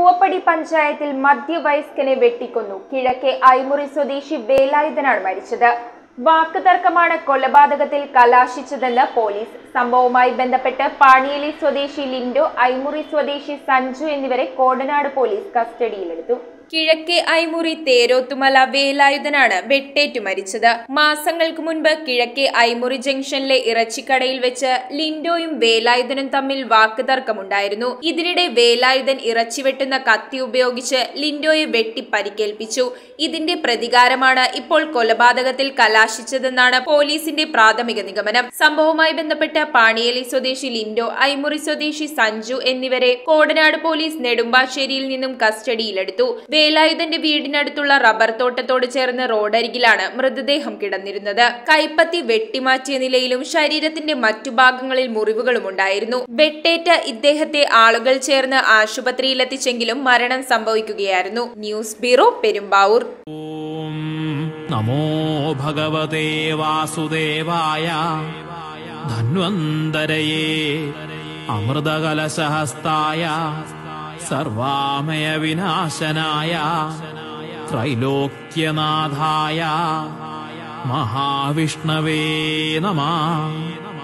പൂവപ്പടി പഞ്ചായത്തിൽ മധ്യവയസ്കനെ വെട്ടിക്കൊന്നു കിഴക്കേ ഐമുറി സ്വദേശി വേലായുധനാണ് മരിച്ചത് വാക്ക് തർക്കമാണ് കൊലപാതകത്തിൽ കലാശിച്ചതെന്ന് പോലീസ് സംഭവവുമായി ബന്ധപ്പെട്ട് പാണിയേലി സ്വദേശി ലിൻഡോ ഐമുറി സ്വദേശി സഞ്ജു എന്നിവരെ കോടനാട് പോലീസ് കസ്റ്റഡിയിലെടുത്തു കിഴക്കേ ഐമുറി തേരോത്തുമല വേലായുധനാണ് വെട്ടേറ്റു മരിച്ചത് മാസങ്ങൾക്ക് മുൻപ് കിഴക്കേ ഐമുറി ജംഗ്ഷനിലെ ഇറച്ചിക്കടയിൽ വെച്ച് ലിൻഡോയും വേലായുധനും തമ്മിൽ വാക്ക് തർക്കമുണ്ടായിരുന്നു ഇതിനിടെ വേലായുധൻ ഇറച്ചി വെട്ടുന്ന കത്തി ഉപയോഗിച്ച് ലിൻഡോയെ വെട്ടി പരിക്കേൽപ്പിച്ചു ഇതിന്റെ പ്രതികാരമാണ് ഇപ്പോൾ കൊലപാതകത്തിൽ കലാശിച്ചതെന്നാണ് പോലീസിന്റെ പ്രാഥമിക നിഗമനം സംഭവവുമായി ബന്ധപ്പെട്ട് പാണിയേലി സ്വദേശി ലിൻഡോ ഐമുറി സ്വദേശി സഞ്ജു എന്നിവരെ കോടനാട് പോലീസ് നെടുമ്പാശ്ശേരിയിൽ നിന്നും കസ്റ്റഡിയിലെടുത്തു വേലായുധന്റെ വീടിനടുത്തുള്ള റബ്ബർ തോട്ടത്തോട് ചേർന്ന് റോഡരികിലാണ് മൃതദേഹം കിടന്നിരുന്നത് കൈപ്പത്തി വെട്ടിമാറ്റിയ നിലയിലും ശരീരത്തിന്റെ മറ്റു ഭാഗങ്ങളിൽ മുറിവുകളും ഉണ്ടായിരുന്നു വെട്ടേറ്റ ഇദ്ദേഹത്തെ ആളുകൾ ചേർന്ന് ആശുപത്രിയിലെത്തിച്ചെങ്കിലും മരണം സംഭവിക്കുകയായിരുന്നു ന്യൂസ് ബ്യൂറോ പെരുമ്പാവൂർ ഓം നമോ ഭഗവതേ വാസുദേവായ ധന്വന്തരയേ അമൃതകലശഹസ്തായ സർവാമയ വിനാശനായ ത്രൈലോക്യനാഥായ മഹാവിഷ്ണവേ നമ